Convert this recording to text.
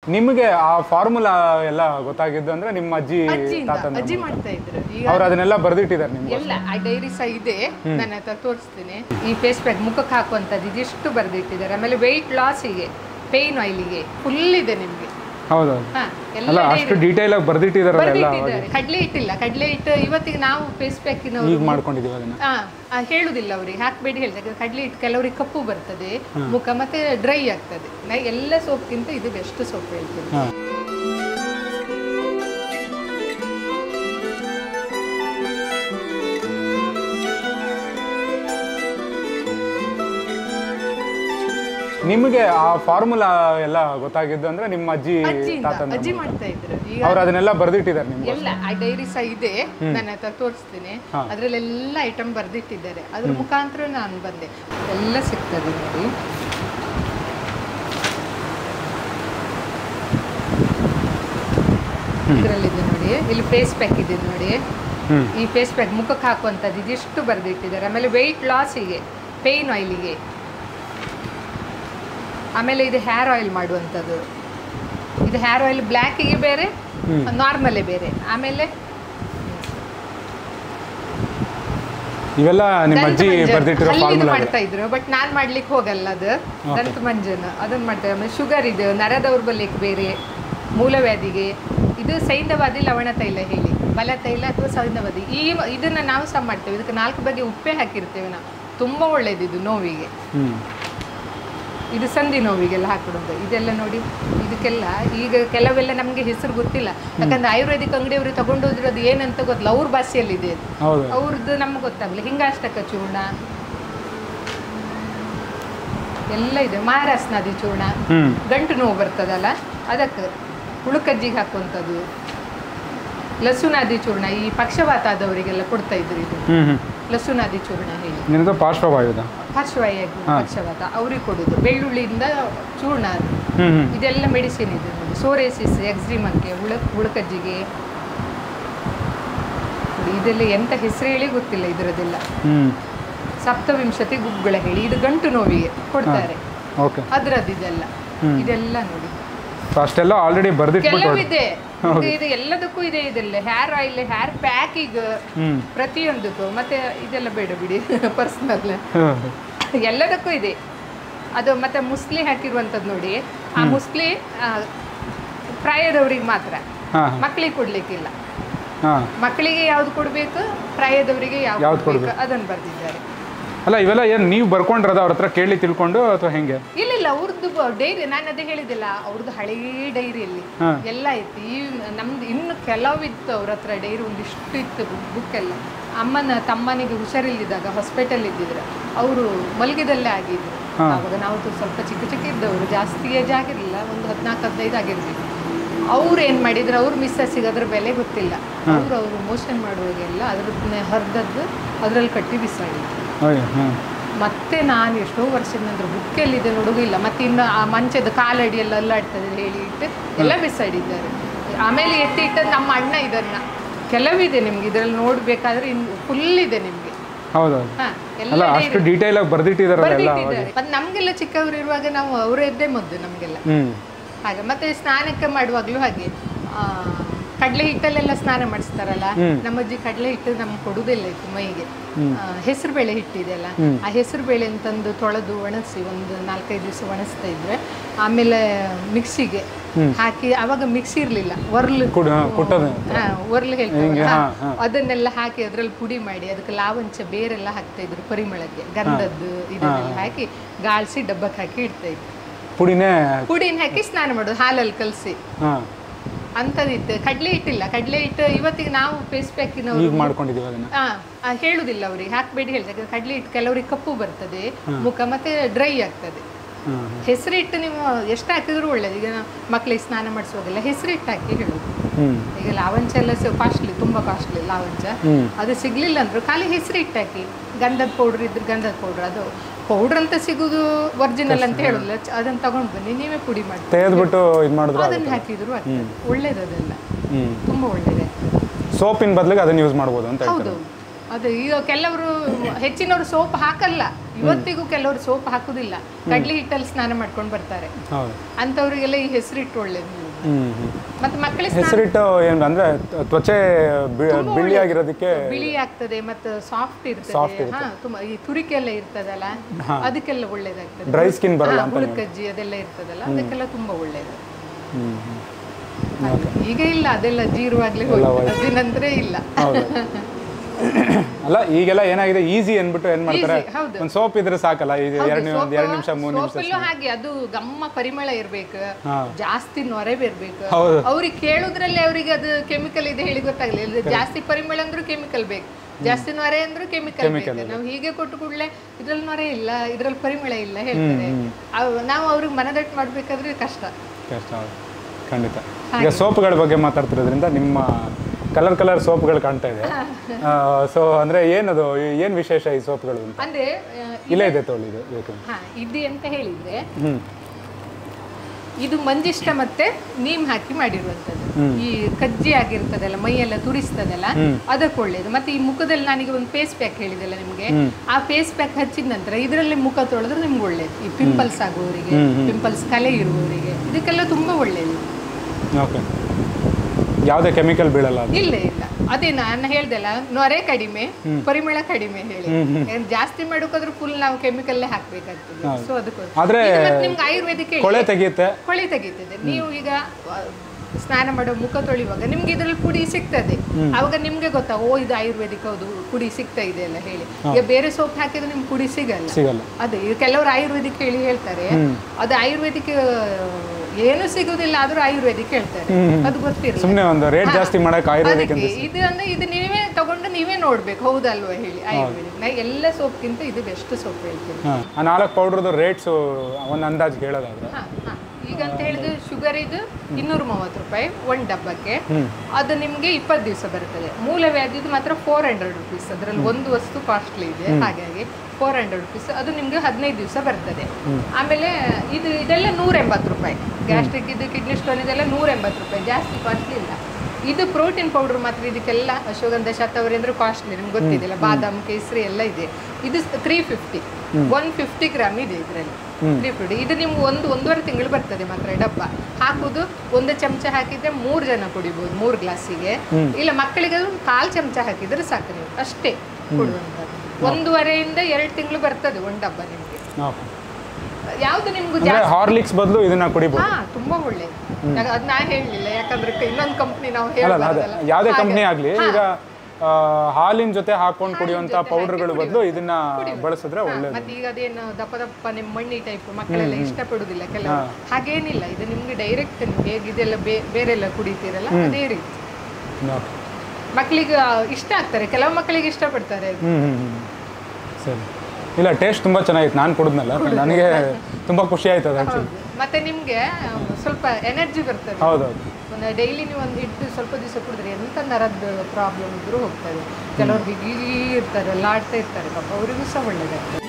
ನಿಮಗೆ ಆ ಫಾರ್ಮುಲಾ ಎಲ್ಲ ಗೊತ್ತಾಗಿದ್ದು ಅಂದ್ರೆ ನಿಮ್ಮ ಅಜ್ಜಿ ಅಜ್ಜಿಯಿಂದ ತಾತಂದ್ರ ಅಜ್ಜಿ ಮಾಡ್ತಾ ಇದ್ರು ಈಗ ಅವ್ರು ಅದನ್ನೆಲ್ಲ ಬರ್ದಿಟ್ಟಿದ್ದಾರೆ ನಿಮ್ಗೆ ಎಲ್ಲ ಆ ಡೈರಿ ಸಹ ಇದೆ ನನ್ನ ಹತ್ರ ತೋರಿಸ್ತೀನಿ ಈ ಫೇಸ್ ಪ್ಯಾಕ್ ಮುಖಕ್ಕೆ ಹಾಕುವಂಥದ್ದು ಇದಿಷ್ಟು ಬರೆದಿಟ್ಟಿದ್ದಾರೆ ಆಮೇಲೆ ವೆಯ್ಟ್ ಲಾಸಿಗೆ ಪೇಯ್ನ್ ಆಯಿಲಿಗೆ ಫುಲ್ ಇದೆ ನಿಮಗೆ ಹೌದೌದು ಹಾ ಅಲ್ಲ ಎಲ್ಲ ಅಷ್ಟು ಡೀಟೇಲ್ ಆಗಿ ಬರ್ದಿಟ್ಟಿದಾರಲ್ಲ ಎಲ್ಲ ಬರ್ದಿಟ್ಟಿದ್ದಾರೆ ಕಡಲೆ ಹಿಟ್ಟಿಲ್ಲ ಕಡಲೆ ಹಿಟ್ಟು ಇವತ್ತಿಗೆ ನಾವು ಫೇಸ್ ಪ್ಯಾಕಿನವರು ಈಗ ಮಾಡ್ಕೊಂಡಿದೀವಿ ಅದನ್ನ ಆ, ಆ, ಹೇಳುದಿಲ್ಲ ಅವ್ರಿಗೆ ಹಾಕ್ಬೇಡಿ ಹೇಳ್ತಾರೆ ಕಡಲೆ ಹಿಟ್ಟು ಕೆಲವರಿಗೆ ಕಪ್ಪು ಬರ್ತದೆ ಮುಖ ಮತ್ತೆ ಡ್ರೈ ಆಗ್ತದೆ ನಾ ಎಲ್ಲ ಸೋಪ್ಗಿಂತ ಇದು ಬೆಸ್ಟ್ ಸೋಪ್ ಹೇಳ್ತೀನಿ ಹಾ ನಿಮಗೆ ಆ ಫಾರ್ಮುಲಾ ಎಲ್ಲ ಗೊತ್ತಾಗಿದ್ದು ಅಂದ್ರೆ ನಿಮ್ಮ ಅಜ್ಜಿ ಅಜ್ಜಿಯಿಂದ ತಾತಂದ್ರ ಅಜ್ಜಿ ಮಾಡ್ತಾ ಇದ್ರು ಈಗ ಅವ್ರು ಅದನ್ನೆಲ್ಲ ಬರ್ದಿಟ್ಟಿದ್ದಾರೆ ನಿಮ್ಗೆ ಎಲ್ಲ ಆ ಡೈರಿ ಸಹ ಇದೆ ನನ್ನ ಹತ್ರ ತೋರಿಸ್ತೀನಿ ಅದ್ರಲ್ಲೆಲ್ಲ ಐಟಮ್ ಬರ್ದಿಟ್ಟಿದ್ದಾರೆ ಅದ್ರ ಮುಖಾಂತರ ನಾನು ಬಂದೆ ಎಲ್ಲ ಸಿಗ್ತದೆ ನೋಡಿ ಇದರಲ್ಲಿದೆ ನೋಡಿ ಇಲ್ಲಿ ಫೇಸ್ ಪ್ಯಾಕ್ ಇದೆ ನೋಡಿ ಹ್ಮ್ ಈ ಫೇಸ್ ಪ್ಯಾಕ್ ಮುಖಕ್ಕೆ ಹಾಕುವಂಥದ್ದು ಇದಿಷ್ಟು ಬರೆದಿಟ್ಟಿದ್ದಾರೆ ಆಮೇಲೆ ವೆಯ್ಟ್ ಲಾಸಿಗೆ ಪೇಯ್ನ್ ಆಯಿಲಿಗೆ ಆಮೇಲೆ ಇದು ಹೇರ್ ಆಯಿಲ್ ಮಾಡುವಂಥದ್ದು ಇದು ಹೇರ್ ಆಯಿಲ್ ಬ್ಲ್ಯಾಕಿಗೆ ಬೇರೆ ನಾರ್ಮಲೇ ಬೇರೆ ಆಮೇಲೆ ಇವೆಲ್ಲ ನಿಮ್ಮ ದಂತ ಅಜ್ಜಿ ಮಂಜನ್. ಬರ್ದಿಟ್ಟಿರೋ ಹಲ್ಲಿದು ಫಾರ್ಮುಲಾ ಮಾಡ್ತಾ ಇದ್ರು ಬಟ್ ನಾನ್ ಮಾಡ್ಲಿಕ್ಕೆ ಹೋಗಲ್ಲ ಅದು ದಂತ ಮಂಜನ ಅದನ್ನ ಮಾಡ್ತೇವೆ ಆಮೇಲೆ ಶುಗರ್ ಇದೆ ನರ ದೌರ್ಬಲ್ಯಕ್ಕೆ ಬೇರೆ ಮೂಲವ್ಯಾಧಿಗೆ ಇದು ಸೈಂಧವಾದಿ ಲವಣ ತೈಲ ಹೇಳಿ ಬಲ ತೈಲ ಅಥವಾ ಸೈಂಧವಾದಿ ಈ ಇದನ್ನ ನಾವು ಸಹ ಮಾಡ್ತೇವೆ ಇದಕ್ಕೆ ನಾಲ್ಕು ಬಗೆ ಉಪ್ಪೆ ಹಾಕಿರ್ತೇವೆ ನಾವು ತುಂಬಾ ಒಳ್ಳೇದು ಇದು ನೋವಿಗೆ ಹ್ಮ್ ಇದು ಸಂಧಿ ನೋವಿಗೆಲ್ಲ ಹಾಕಿಡೋದು ಇದೆಲ್ಲ ನೋಡಿ ಇದಕ್ಕೆಲ್ಲ ಈಗ ಕೆಲವೆಲ್ಲ ನಮಗೆ ಹೆಸರು ಗೊತ್ತಿಲ್ಲ ಯಾಕಂದ್ರೆ ಆಯುರ್ವೇದಿಕ್ ಅಂಗಡಿಯವರು ತಗೊಂಡೋದ್ರು ಅದು ಏನಂತ ಗೊತ್ತಿಲ್ಲ ಅವ್ರ ಭಾಷೆಯಲ್ಲಿದೆ ಅದು ಹೌದು ಅವ್ರದ್ದು ನಮ್ಗೆ ಗೊತ್ತಾಗಲಿ ಹಿಂಗಾಷ್ಟಕ ಚೂರ್ಣ ಎಲ್ಲ ಇದೆ ಮಹಾರಾಷ್ಟ್ರನಾದಿ ಚೂರ್ಣ ಹ್ಮ್ ಗಂಟು ನೋವು ಬರ್ತದಲ್ಲ ಅದಕ್ಕೆ ಹುಳುಕಜ್ಜಿಗೆ ಹಾಕುವಂಥದ್ದು ಲಸುನಾದಿ ಚೂರ್ಣ ಈ ಪಕ್ಷವಾತ ಆದವರಿಗೆಲ್ಲ ಕೊಡ್ತಾ ಇದ್ರು ಇದು ಹ್ಮ್ ಹ್ಮ್ ಲಸುನಾದಿ ಚೂರ್ಣ ಹೇಳಿ ನಿನ್ನದು ಪಾರ್ಶ್ವವಾಯುದ ಪಾರ್ಶ್ವವಾಯು ಪಕ್ಷವಾತ ಅವ್ರಿಗೆ ಕೊಡೋದು ಬೆಳ್ಳುಳ್ಳಿಯಿಂದ ಚೂರ್ಣ ಅದು ಹ್ಮ್ ಹ್ಮ್ ಇದೆಲ್ಲ ಮೆಡಿಸಿನ್ ಇದೆ ನೋಡಿ ಸೋರೇಸಿಸ್ ಎಕ್ಸ್ರಿಮಕ್ಕೆ ಹುಳ ಹುಳುಕಜ್ಜಿಗೆ ನೋಡಿ, ಇದೆಲ್ಲ ಎಂತ ಹೆಸರು ಹೇಳಿ ಗೊತ್ತಿಲ್ಲ ಇದರದೆಲ್ಲ ಹ್ಮ್ ಸಪ್ತವಿಂಶತಿ ಗುಗ್ಗಳ ಹೇಳಿ ಇದು ಗಂಟು ನೋವಿಗೆ ಕೊಡ್ತಾರೆ ಓಕೆ ಅದ್ರದ್ದು ಇದೆಲ್ಲ ಹ್ಮ್. ಇದೆಲ್ಲ ನೋಡಿ ಸೊ ಅಷ್ಟೆಲ್ಲ ಆಲ್ರೆಡಿ ಬರ್ದಿಟ್ಬಿಟ್ಟು ಕೆಲವಿದೆ ಇದು ಇದು ಎಲ್ಲದಕ್ಕೂ ಇದೆ ಇದೆಲ್ಲ ಹೇರ್ ಆಯಿಲ್ ಹೇರ್ ಪ್ಯಾಕಿಗ್ ಹ್ಮ್ ಪ್ರತಿಯೊಂದಕ್ಕೂ ಮತ್ತೆ ಇದೆಲ್ಲ ಬೇಡ ಬಿಡಿ ಪರ್ಸ್ನಲ್ ಹ್ಮ್. ಎಲ್ಲದಕ್ಕೂ ಇದೆ ಅದು ಮತ್ತೆ ಮುಸ್ಲಿ ಹಾಕಿರುವಂಥದ್ದು ನೋಡಿ ಆ ಮುಸ್ಲಿ ಆ, ಪ್ರಾಯದವ್ರಿಗೆ ಮಾತ್ರ ಹಾ ಮಕ್ಕಳಿಗೆ ಕೊಡ್ಲಿಕ್ಕಿಲ್ಲ ಹಾ ಮಕ್ಕಳಿಗೆ ಯಾವ್ದು ಕೊಡಬೇಕು ಪ್ರಾಯದವರಿಗೆ ಯಾವ್ದು ಯಾವ್ದು ಕೊಡ್ಬೇಕು? ಕೊಡಬೇಕು ಅದನ್ನು ಬರ್ದಿದ್ದಾರೆ ಅಲ್ಲ ಇವೆಲ್ಲ ಏನು ನೀವು ಬರ್ಕೊಂಡಿರೋದ ಅವ್ರ ಹತ್ರ ಕೇಳಿ ತಿಳ್ಕೊಂಡು ಅಥವಾ ಹೆಂಗೆ ಇಲ್ಲ ಇಲ್ಲ ಅವ್ರದ್ದು ಡೈರಿ ನಾನು ಅದೇ ಹೇಳಿದಿಲ್ಲ ಅವ್ರದ್ದು ಹಳೇ ಡೈರಿಯಲ್ಲಿ ಹಾ. ಎಲ್ಲ ಇತ್ತು ಈ ನಮ್ದು ಇನ್ನು ಕೆಲವಿತ್ತು ಅವ್ರ ಹತ್ರ ಡೈರಿ ಒಂದಿಷ್ಟು ಇತ್ತು ಬುಕ್ ಎಲ್ಲ ಅಮ್ಮನ ತಮ್ಮನಿಗೆ ಹುಷಾರಿಲ್ದಿದ್ದಾಗ ಹಾಸ್ಪಿಟಲ್ ಇದ್ದಿದ್ರು ಅವರು ಮಲ್ಗಿದಲ್ಲೇ ಆಗಿದ್ರು ಹಾ. ಆವಾಗ ನಾವು ತು- ಸ್ವಲ್ಪ ಚಿಕ್ಕ ಚಿಕ್ಕ ಇದ್ದವರು ಜಾಸ್ತಿ ಏಜ್ ಆಗಿರಲಿಲ್ಲ ಒಂದು ಹದಿನಾಲ್ಕು ಹದಿನೈದು ಆಗಿರ್ಬೇಕು ಅವ್ರು ಏನು ಮಾಡಿದ್ರು ಅವ್ರ ಮಿಸ್ಸಸ್ಸಿಗೆ ಅದ್ರ ಬೆಲೆ ಗೊತ್ತಿಲ್ಲ ಅವ್ರು ಅವರು ಮೋಷನ್ ಮಾಡುವಾಗೆಲ್ಲ ಅದ್ರದ್ದು ಹರಿದದ್ದು ಅದರಲ್ಲಿ ಕಟ್ಟಿ ಬಿಸಾಡಿದ್ರು ಅಯ್ಯೋ ಹಾಂ ಮತ್ತೆ ನಾನು ಎಷ್ಟೋ ವರ್ಷದ ನಂತರ ಬುಕ್ಕೆಲ್ಲಿದೆ ನೋಡುಗೂ ಇಲ್ಲ ಮತ್ತೆ ಇನ್ನು ಆ ಮಂಚದ ಕಾಲಡಿ ಎಲ್ಲ ಅಲ್ಲಾಡ್ತದೆ ಹೇಳಿ ಇಟ್ಟು ಎಲ್ಲ ಬಿಸಾಡಿದ್ದಾರೆ ಆಮೇಲೆ ಎತ್ತಿ ಇಟ್ಟದ್ದು ನಮ್ಮ ಅಣ್ಣ ಇದನ್ನ ಕೆಲವಿದೆ ನಿಮ್ಗೆ ಇದರಲ್ಲಿ ನೋಡ್ಬೇಕಾದ್ರೆ ಇನ್ನು ಫುಲ್ ಇದೆ ನಿಮ್ಗೆ ಹೌದೌದು ಹಾ ಎಲ್ಲ ಅಲ್ಲ ಅಷ್ಟು ಡೀಟೇಲ್ ಆಗಿ ಬರ್ದಿಟ್ಟಿದಾರಲ್ಲ ಎಲ್ಲ ಬರ್ದಿಟ್ಟಿದ್ದಾರೆ ಮತ್ತೆ ನಮ್ಗೆಲ್ಲ ಚಿಕ್ಕವರು ಇರುವಾಗ ನಾವು ಅವರದ್ದೇ ಮುದ್ದು ನಮ್ಗೆಲ್ಲ ಹ್ಮ್ ಹಾಗೆ ಮತ್ತೆ ಸ್ನಾನಕ್ಕೆ ಮಾಡುವಾಗಲೂ ಹಾಗೆ ಆ, ಕಡಲೆ ಹಿಟ್ಟಲ್ಲೆಲ್ಲ ಸ್ನಾನ ಮಾಡಿಸ್ತಾರಲ್ಲ ನಮ್ಮ ಅಜ್ಜಿ ಕಡಲೆ ಹಿಟ್ಟು ನಮ್ಗೆ ಕೊಡುವುದಿಲ್ಲ ಇತ್ತು ಮೈಗೆ ಹೆಸರು ಬೇಳೆ ಹಿಟ್ಟಿದೆಯಲ್ಲ ಆ ಹೆಸರು ಬೇಳೆ ತಂದು ತೊಳೆದು ಒಣಗಿಸಿ ಒಂದು ನಾಲ್ಕೈದು ದಿವಸ ಒಣಗಿಸ್ತಾ ಇದ್ರೆ ಆಮೇಲೆ ಮಿಕ್ಸಿಗೆ ಹಾಕಿ ಅವಾಗ ಮಿಕ್ಸಿ ಇರಲಿಲ್ಲ ಒರ್ಲು ಕುಡ್ ಹಾ, ಕುಟ್ಟೋದು ಹಾ, ಒರ್ಲು ಹೇಳ್ತಾರೆ ಹಾ, ಹಾ. ಅದನ್ನೆಲ್ಲ ಹಾಕಿ ಅದ್ರಲ್ಲಿ ಪುಡಿ ಮಾಡಿ ಅದಕ್ಕೆ ಲಾವಂಚ ಬೇರೆಲ್ಲ ಹಾಕ್ತಾ ಇದ್ರು ಪರಿಮಳಕ್ಕೆ ಗಂಧದ್ದು ಇದನ್ನೆಲ್ಲ ಹಾಕಿ ಗಾಳಿಸಿ ಡಬ್ಬಕ್ಕೆ ಹಾಕಿ ಇಡ್ತಾ ಇದ್ರು ಪುಡಿನೇ ಪುಡಿನ ಹಾಕಿ ಸ್ನಾನ ಮಾಡೋದು ಹಾಲಲ್ಲಿ ಕಲಸಿ ಹಾಂ ಅಂಥದ್ದಿತ್ತು ಕಡಲೆ ಹಿಟ್ಟಿಲ್ಲ ಕಡಲೆ ಹಿಟ್ಟು ಇವತ್ತಿಗೆ ನಾವು ಫೇಸ್ ಪ್ಯಾಕಿನವರು ಈಗ ಮಾಡ್ಕೊಂಡಿದೀವಿ ಅದನ್ನ ಆ, ಆ, ಹೇಳುದಿಲ್ಲ ಅವ್ರಿಗೆ ಹಾಕ್ಬೇಡಿ ಹೇಳ್ತಾರೆ ಕಡಲೆ ಹಿಟ್ಟು ಕೆಲವರಿಗೆ ಕಪ್ಪು ಬರ್ತದೆ ಮುಖ ಮತ್ತೆ ಡ್ರೈ ಆಗ್ತದೆ ಹಾಂ ಹೆಸರು ಇಟ್ಟು ನೀವು ಎಷ್ಟು ಹಾಕಿದ್ರು ಒಳ್ಳೇದು ಈಗ ಮಕ್ಕಳಿಗೆ ಸ್ನಾನ ಮಾಡಿಸುವಾಗೆಲ್ಲ ಹೆಸರು ಇಟ್ಟು ಹಾಕಿ ಹೇಳೋದು ಹ್ಮ್ ಈಗ ಲಾವಂಚ ಎಲ್ಲ ಕಾಸ್ಟ್ಲಿ ತುಂಬ ಕಾಸ್ಟ್ಲಿ ಲಾವಂಚ ಹ್ಮ್ ಅದು ಸಿಗ್ಲಿಲ್ಲ ಅಂದ್ರು ಖಾಲಿ ಹೆಸರು ಇಟ್ಟು ಹಾಕಿ ಗಂಧದ ಪೌಡ್ರ್ ಇದ್ರೆ ಗಂಧದ ಪೌಡ್ರ್ ಅದು ಪೌಡ್ರ್ ಅಂತ ಸಿಗುದು ಒರಿಜಿನಲ್ ಅಂತ ಹೇಳೋದಿಲ್ಲ ಚ- ಅದನ್ನ ತಗೊಂಡು ಬನ್ನಿ ನೀವೇ ಪುಡಿ ಮಾಡಿ ತೆಗೆದ್ಬಿಟ್ಟು ಇದು ಮಾಡಿದ್ರು ಅದನ್ನ ಹಾಕಿದ್ರು ಆಗ್ತದೆ ಒಳ್ಳೇದು ಅದೆಲ್ಲ ಹ್ಮ್ ತುಂಬ ಒಳ್ಳೇದೇ ಸೋಪಿನ ಬದಲಿಗೆ ಅದನ್ನ ಯೂಸ್ ಮಾಡ್ಬೋದು ಅಂತ ಹೇಳ್ತಾರೆ ಹೌದು ಅದು ಈಗ ಕೆಲವರು ಹೆಚ್ಚಿನವರು ಸೋಪ್ ಹಾಕಲ್ಲ ಇವತ್ತಿಗೂ ಕೆಲವರು ಸೋಪ್ ಹಾಕುದಿಲ್ಲ ಕಡ್ಲಿ ಹಿಟ್ಟಲ್ಲಿ ಸ್ನಾನ ಮಾಡ್ಕೊಂಡು ಬರ್ತಾರೆ ಹೌದು ಅಂತವ್ರಿಗೆಲ್ಲ ಈ ಹೆಸರಿಟ್ಟು ಒಳ್ಳೇದು ಹ್ಮ್ ಹ್ಮ್ ಮತ್ತೆ ಮಕ್ಕಳಿಗೆ ಸ್ನಾನ ಹೆಸರಿಟ್ಟು ಏನು ಅಂದ್ರೆ ತ್ವಚೆ ಬಿ- ಬಿಳಿಯಾಗಿರೋದಕ್ಕೆ ಬಿಳಿ ಆಗ್ತದೆ ಮತ್ತು ಸಾಫ್ಟ್ ಇರ್ತದೆ ಹಾ ತುಂಬಾ ಈ ತುರಿಕೆ ಎಲ್ಲ ಇರ್ತದಲ್ಲ ಅದಕ್ಕೆಲ್ಲ ಒಳ್ಳೇದಾಗ್ತದೆ ಡ್ರೈ ಸ್ಕಿನ್ ಬರಲ್ಲ ಹಾ, ಹುಳುಕಜ್ಜಿ ಅದೆಲ್ಲ ಇರ್ತದಲ್ಲ ಅದಕ್ಕೆಲ್ಲ ತುಂಬಾ ಒಳ್ಳೇದು ಹ್ಮ್ ಹ್ಮ್. ಹಾಗೆ. ಈಗ ಇಲ್ಲ ಅದೆಲ್ಲ ಜೀರುವಾಗ್ಲೇ ಹೋಯ್ತು ಅದ್ರ ನಂತರ ಇಲ್ಲ ಹೌದು ಅಲ್ಲ ಈಗೆಲ್ಲ ಏನಾಗಿದೆ ಈಸಿ ಅಂದ್ಬಿಟ್ಟು ಏನ್ ಮಾಡ್ತಾರೆ Easy, ಹೌದು. ಒಂದು ಸೋಪ್ ಇದ್ರೆ ಸಾಕಲ್ಲ ಈಗ ಎರಡು ನಿಮಿಷ ಒಂದು ಎರಡು ನಿಮಿಷ ಮೂರು ನಿಮಿಷ ಸೋಪಲ್ಲೂ ಹಾಗೆ ಅದು ಗಮ್ಮ ಪರಿಮಳ ಇರ್ಬೇಕು ಹಾ. ಜಾಸ್ತಿ ನೊರೆ ಬರ್ಬೇಕು ಹೌದು. ಅವ್ರಿಗೆ ಕೇಳುದ್ರಲ್ಲಿ ಅವ್ರಿಗೆ ಅದು ಕೆಮಿಕಲ್ ಇದೆ ಹೇಳಿ ಗೊತ್ತಾಗ್ಲಿಲ್ಲ ಜಾಸ್ತಿ ಪರಿಮಳ ಅಂದ್ರೂ ಕೆಮಿಕಲ್ ಬೇಕು ಜಾಸ್ತಿ ನೊರೆ ಅಂದ್ರೂ ಕೆಮಿಕಲ್ ಬೇಕು ನಾವು ಹೀಗೆ ಕೊಟ್ಟು ಕೂಡಲೇ ಇದ್ರಲ್ಲಿ ನೊರೆ ಇಲ್ಲ ಇದ್ರಲ್ಲಿ ಪರಿಮಳ ಇಲ್ಲ ಹೇಳ್ತಾರೆ ಅವ್- ನಾವು ಅವ್ರಿಗೆ ಮನದಟ್ಟು ಮಾಡ್ಬೇಕಾದ್ರೆ ಕಷ್ಟ ಕಷ್ಟ ಹೌದು ಖಂಡಿತ ಈಗ ಸೋಪ್ಗಳ ಬಗ್ಗೆ ಮಾತಾಡ್ತಿರೋದ್ರಿಂದ ನಿಮ್ಮ ಕಲರ್ ಕಲರ್ ಸೋಪ್ಗಳು ಕಾಣ್ತಾ ಇದೆ ಸೊ ಅಂದ್ರೆ ಏನದು ಏನ್ ವಿಶೇಷ ಈ ಸೋಪ್ಗಳು ಅಂತ ಅಂದ್ರೆ ಆ, ಇಲ್ಲೇ ಇದೆ ತೋಳಿ ಇದು ಬೇಕು ಹಾ ಇದು ಅಂತ ಹೇಳಿದ್ರೆ ಹ್ಮ್ ಇದು ಮಂಜಿಷ್ಟ ಮತ್ತೆ ನೀಮ್ ಹಾಕಿ ಮಾಡಿರುವಂತದ್ದು ಈ ಕಜ್ಜಿ ಆಗಿರ್ತದಲ್ಲ ಮೈಯೆಲ್ಲ ತುರಿಸ್ತದಲ್ಲ ಅದಕ್ಕೆ ಒಳ್ಳೇದು ಮತ್ತೆ ಈ ಮುಖದಲ್ಲಿ ನಾನೀಗ ಒಂದು ಫೇಸ್ ಪ್ಯಾಕ್ ಹೇಳಿದೆಲ್ಲ ನಿಮ್ಗೆ ಆ ಫೇಸ್ ಪ್ಯಾಕ್ ಹಚ್ಚಿದ ನಂತರ ಇದರಲ್ಲಿ ಮುಖ ತೊಳೆದ್ರೆ ನಿಮ್ಗೆ ಒಳ್ಳೇದು ಈ ಪಿಂಪಲ್ಸ್ ಆಗುವವರಿಗೆ ಪಿಂಪಲ್ಸ್ ಕಲೆ ಇರುವವರಿಗೆ ಇದಕ್ಕೆಲ್ಲ ತುಂಬಾ ಒಳ್ಳೇದು ಓಕೆ ಯಾವುದೇ ಕೆಮಿಕಲ್ ಬೀಳಲ್ಲ ಅದು ಇಲ್ಲ ಇಲ್ಲ ಅದೇ ನಾನು ಹೇಳ್ದಲ್ಲ ನೊರೆ ಕಡಿಮೆ ಪರಿಮಳ ಕಡಿಮೆ ಹೇಳಿ ಏನ್ ಜಾಸ್ತಿ ಮಾಡೋಕಾದ್ರೂ ಫುಲ್ ನಾವು ಕೆಮಿಕಲ್ ಹಾಕ್ಬೇಕಾಗ್ತದೆ ಸೊ ಅದಕ್ಕೋಸ್ಕರ ಆದ್ರೆ ಇದು ಮತ್ತೆ ನಿಮ್ಗೆ ಆಯುರ್ವೇದಿಕ್ ಹೇಳಿ ಕೊಳೆ ತೆಗೆಯುತ್ತೆ ಕೊಳೆ ತೆಗೀತದೆ ನೀವು ಈಗ ಆ, ಸ್ನಾನ ಮಾಡೋ ಮುಖ ತೊಳೆಯುವಾಗ ನಿಮ್ಗೆ ಇದ್ರಲ್ಲಿ ಪುಡಿ ಸಿಗ್ತದೆ ಅವಾಗ ನಿಮ್ಗೆ ಗೊತ್ತಾ ಓ ಇದು ಆಯುರ್ವೇದಿಕ್ ಹೌದು ಪುಡಿ ಸಿಗ್ತಾ ಇದೆ ಎಲ್ಲ ಹೇಳಿ ಈಗ ಬೇರೆ ಸೋಪ್ ಹಾಕಿದ್ರೆ ನಿಮ್ಗೆ ಪುಡಿ ಸಿಗಲ್ಲ ಸಿಗಲ್ಲ ಅದೇ ಈಗ ಕೆಲವರು ಆಯುರ್ವೇದಿಕ್ ಹೇಳಿ ಹೇಳ್ತಾರೆ ಅದು ಆಯುರ್ವೇದಿಕ್ ಏನು ಸಿಗುದಿಲ್ಲ ಆದ್ರೂ ಆಯುರ್ವೇದಿಕ್ ಹೇಳ್ತಾರೆ ಅದು ಗೊತ್ತಿರಲ್ಲ ಸುಮ್ಮನೆ ಒಂದು ರೇಟ್ ಜಾಸ್ತಿ ಮಾಡಕ್ ಆಯುರ್ವೇದಿಕ್ ಅದಕ್ಕೆ ಇದು ಅಂದ್ರೆ ಇದು ನೀವೇ ತಗೊಂಡು ನೀವೇ ನೋಡ್ಬೇಕು ಹೌದಲ್ವಾ ಹೇಳಿ ಆಯುರ್ವೇದಿಕ್ ನಾ ಎಲ್ಲ ಸೋಪ್ಗಿಂತ ಇದು ಬೆಸ್ಟ್ ಸೋಪ್ ಹೇಳ್ತೀನಿ ಹಾಂ ಆ ನಾಲ್ಕು ಪೌಡ್ರದ್ದು ರೇಟ್ಸು ಒಂದು ಅಂದಾಜು ಹೇಳೋದಾದ್ರೆ ಹಾ, ಹಾ. ಈಗ ಅಂತ ಹೇಳಿದ್ರೆ ಶುಗರ್ ಇದು ಇನ್ನೂರ ಮೂವತ್ತು ರೂಪಾಯಿ ಒಂದು ಡಬ್ಬಕ್ಕೆ ಅದು ನಿಮಗೆ ಇಪ್ಪತ್ತು ದಿವಸ ಬರ್ತದೆ ಮೂಲ ವ್ಯಾಧಿದು ಮಾತ್ರ ಫೋರ್ ಹಂಡ್ರೆಡ್ ರುಪೀಸ್ ಅದರಲ್ಲಿ ಒಂದು ವಸ್ತು ಕಾಸ್ಟ್ಲಿ ಇದೆ ಹಾಗಾಗಿ ಫೋರ್ ಹಂಡ್ರೆಡ್ ರುಪೀಸ್ ಅದು ನಿಮಗೆ ಹದಿನೈದು ದಿವಸ ಬರ್ತದೆ ಆಮೇಲೆ ಇದು ಇದೆಲ್ಲ ನೂರ ಎಂಬತ್ತು ರೂಪಾಯಿ ಗ್ಯಾಸ್ಟ್ರಿಕ್ ಇದು ಕಿಡ್ನಿ ಸ್ಟೋನ್ ಇದೆಲ್ಲ ನೂರ ಎಂಬತ್ತು ರೂಪಾಯಿ ಜಾಸ್ತಿ ಕಾಸ್ಟ್ಲಿ ಇಲ್ಲ ಇದು ಪ್ರೋಟೀನ್ ಪೌಡರ್ ಮಾತ್ರ ಇದಕ್ಕೆಲ್ಲ ಅಶ್ವಗಂಧ ಶತಾವರಿ ಅಂದ್ರೆ ಕಾಸ್ಟ್ಲಿ ನಿಮ್ಗೆ ಗೊತ್ತಿದೆಯಲ್ಲ ಬಾದಾಮ್ ಕೇಸರಿ ಎಲ್ಲ ಇದೆ ಇದು three fifty one fifty gram ಇದೆ ಇದರಲ್ಲಿ ತ್ರೀ ಫಿಫ್ಟಿ ಇದು ನಿಮ್ಗೆ ಒಂದು ಒಂದೂವರೆ ತಿಂಗಳು ಬರ್ತದೆ ಮಾತ್ರ ಡಬ್ಬ ಹಾಕುದು ಒಂದು ಚಮಚ ಹಾಕಿದ್ರೆ ಮೂರು ಜನ ಕುಡಿಬೋದು ಮೂರು ಗ್ಲಾಸಿಗೆ ಇಲ್ಲ ಮಕ್ಕಳಿಗೆ ಒಂದು ಕಾಲು ಚಮಚ ಹಾಕಿದ್ರೆ ಸಾಕು ನೀವು ಅಷ್ಟೇ ಕೊಡುವಂಥದ್ದು ಒಂದೂವರೆಯಿಂದ ಎರಡು ತಿಂಗಳು ಬರ್ತದೆ ಒಂದು ಡಬ್ಬ ನಿಮಗೆ ಓಕೆ ಯಾವುದು ನಿಮ್ಗೂ ಅಂದ್ರೆ ಹಾರ್ಲಿಕ್ಸ್ ಬದಲು ಇದನ್ನ ಕುಡಿಬೋದು ಹಾ ತುಂಬಾ ಒಳ್ಳೇದು ಅದ್ ನಾ ಹೇಳಲಿಲ್ಲ ಯಾಕಂದ್ರೆ ಇನ್ನೊಂದು ಕಂಪ್ನಿ ನಾವು ಅಲ್ಲ ಅದೇ ಹೇಳಬಾರ್ದಲ್ಲ ಯಾವುದೇ ಕಂಪ್ನಿ ಆಗಲಿ ಈಗ ಆ, ಹಾಲಿನ ಜೊತೆ ಹಾಕೊಂಡು ಕುಡಿಯುವಂಥ ಪೌಡರ್ಗಳ ಬದಲು ಇದನ್ನ ಬಳಸಿದ್ರೆ ಒಳ್ಳೇದು ಮತ್ತೆ ಈಗ ಅದೇನು ದಪ್ಪ ದಪ್ಪ ನಿಮ್ಮ ಮಣ್ಣಿ ಟೈಪ್ ಮಕ್ಕಳೆಲ್ಲ ಇಷ್ಟಪಡುದಿಲ್ಲ ಕೆಲವರು ಹಾಗೇನಿಲ್ಲ ಇದು ನಿಮ್ಗೆ ಡೈರೆಕ್ಟ್ ಹೇಗೆ ಇದೆಲ್ಲ ಬೇ- ಬೇರೆಲ್ಲ ಕುಡಿತೀರಲ್ಲ ಅದೇ ರೀತಿ ಓಕೆ ಮಕ್ಕಳಿಗೆ ಇಷ್ಟ ಆಗ್ತಾರೆ ಕೆಲವು ಮಕ್ಕಳಿಗೆ ಇಷ್ಟಪಡ್ತಾರೆ ಅದು. ಹ್ಮ್ ಹ್ಮ್ ಹ್ಮ್. ಸರಿ ಇಲ್ಲ ಟೇಸ್ಟ್ ತುಂಬಾ ಚೆನ್ನಾಗಿತ್ತು ನಾನು ಕುಡಿದ್ನಲ್ಲ ನನಗೆ ತುಂಬಾ ಖುಷಿ ಆಯ್ತು ಅದು ಆ್ಯಕ್ಚುಲಿ ಹೌದು. ಮತ್ತೆ ನಿಮ್ಗೆ ಆ, ಸ್ವಲ್ಪ ಎನರ್ಜಿ ಬರ್ತದೆ ಹೌದೌದು ಒಂದು ಡೈಲಿ ನೀವು ಒಂದು ಇಟ್ಟು ಸ್ವಲ್ಪ ದಿವಸ ಕುಡಿದ್ರೆ ಎಂತ ನರದ್ದು ಪ್ರಾಬ್ಲಮ್ ಇದ್ರೂ ಹೋಗ್ತದೆ ಕೆಲವ್ರಿಗೆ ಗೀ ಇರ್ತಾರೆ ಲಾಡ್ತಾ ಇರ್ತಾರೆ ಪಾಪ ಅವರಿಗೂ ಸಹ ಒಳ್ಳೇದಾಗ್ತದೆ